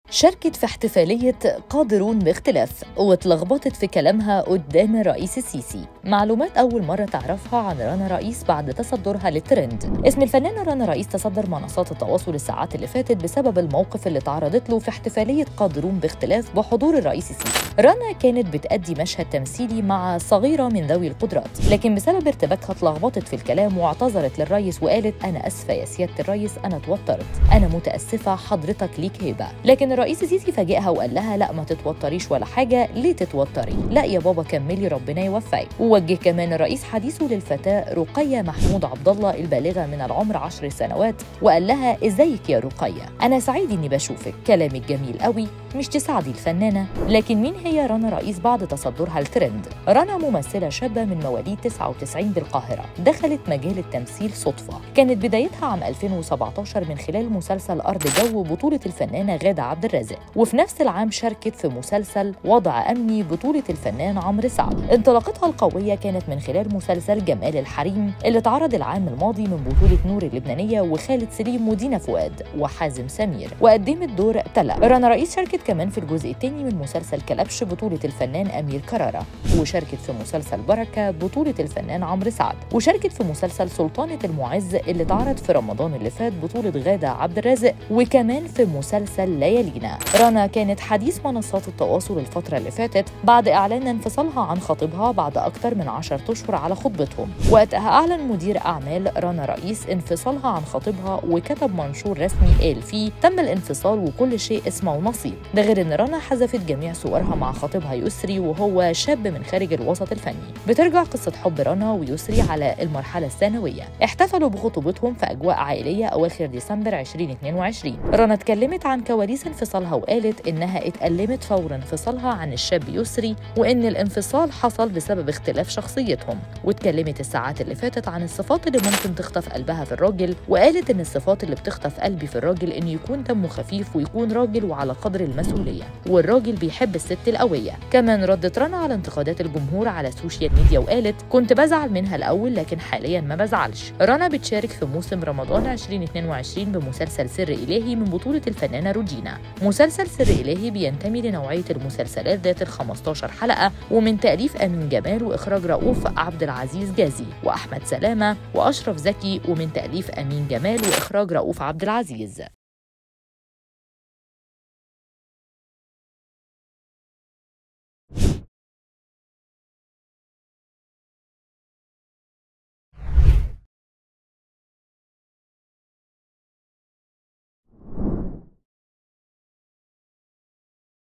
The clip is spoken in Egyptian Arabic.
شاركت في احتفالية قادرون باختلاف واتلخبطت في كلامها قدام الرئيس السيسي معلومات أول مرة تعرفها عن رنا رئيس بعد تصدرها للترند اسم الفنانة رنا رئيس تصدر منصات التواصل الساعات اللي فاتت بسبب الموقف اللي تعرضت له في احتفالية قادرون باختلاف بحضور الرئيس السيسي رنا كانت بتأدي مشهد تمثيلي مع صغيرة من ذوي القدرات لكن بسبب ارتباكها اتلخبطت في الكلام واعتذرت للرئيس وقالت أنا أسفة يا سيادة الرئيس أنا توترت أنا متأسفة حضرتك ليك هبة لكن الرئيس السيسي فاجئها وقال لها لا ما تتوتريش ولا حاجه ليه تتوتري لا يا بابا كملي ربنا يوفقك ووجه كمان الرئيس حديثه للفتاه رقيه محمود عبد الله البالغه من العمر 10 سنوات وقال لها ازيك يا رقيه انا سعيد اني بشوفك كلامك جميل قوي مش تساعدي الفنانه لكن مين هي رنا رئيس بعد تصدرها الترند رنا ممثله شابه من مواليد 99 بالقاهره دخلت مجال التمثيل صدفه كانت بدايتها عام 2017 من خلال مسلسل ارض جو بطوله الفنانه غاده عبد الرازق وفي نفس العام شاركت في مسلسل وضع أمني بطولة الفنان عمرو سعد انطلاقتها القوية كانت من خلال مسلسل جمال الحريم اللي اتعرض العام الماضي من بطولة نور اللبنانية وخالد سليم ودينا فؤاد وحازم سمير وقدمت دور تلا رنا رئيس شاركت كمان في الجزء الثاني من مسلسل كلبش بطولة الفنان أمير كرارة وشاركت في مسلسل بركة بطولة الفنان عمرو سعد وشاركت في مسلسل سلطانة المعز اللي اتعرض في رمضان اللي فات بطولة غادة عبد الرازق وكمان في مسلسل ليالينا رنا كانت حديث منصات التواصل الفترة اللي فاتت بعد إعلان انفصالها عن خطيبها بعد أكثر من 10 أشهر على خطبتهم وقتها أعلن مدير أعمال رنا رئيس انفصالها عن خطيبها وكتب منشور رسمي قال فيه تم الانفصال وكل شيء اسمه ونصيب ده غير إن رنا حذفت جميع صورها مع خطيبها يسري وهو شاب من خارج الوسط الفني بترجع قصة حب رنا ويسري على المرحلة الثانوية احتفلوا بخطوبتهم في أجواء عائلية أواخر ديسمبر 2022 رنا اتكلمت عن كواليس انفصالها وقالت إنها اتألمت فور انفصالها عن الشاب يسري وإن الانفصال حصل بسبب اختلاف شخصيتهم واتكلمت الساعات اللي فاتت عن الصفات اللي ممكن تخطف قلبها في الراجل وقالت إن الصفات اللي بتخطف قلبي في الراجل إنه يكون دمه خفيف ويكون راجل وعلى قدر المسؤولية والراجل بيحب الست القوية كمان ردت رنا على انتقادات الجمهور على السوشيال ميديا وقالت كنت بزعل منها الأول لكن حاليا ما بزعلش رنا بتشارك في موسم رمضان 2022 بمسلسل سر إلهي من بطولة الفنانة روجينا مسلسل سر إلهي بينتمي لنوعية المسلسلات ذات ال 15 حلقة ومن تأليف أمين جمال وإخراج رؤوف عبد العزيز جازي وأحمد سلامة وأشرف زكي ومن تأليف أمين جمال وإخراج رؤوف عبد العزيز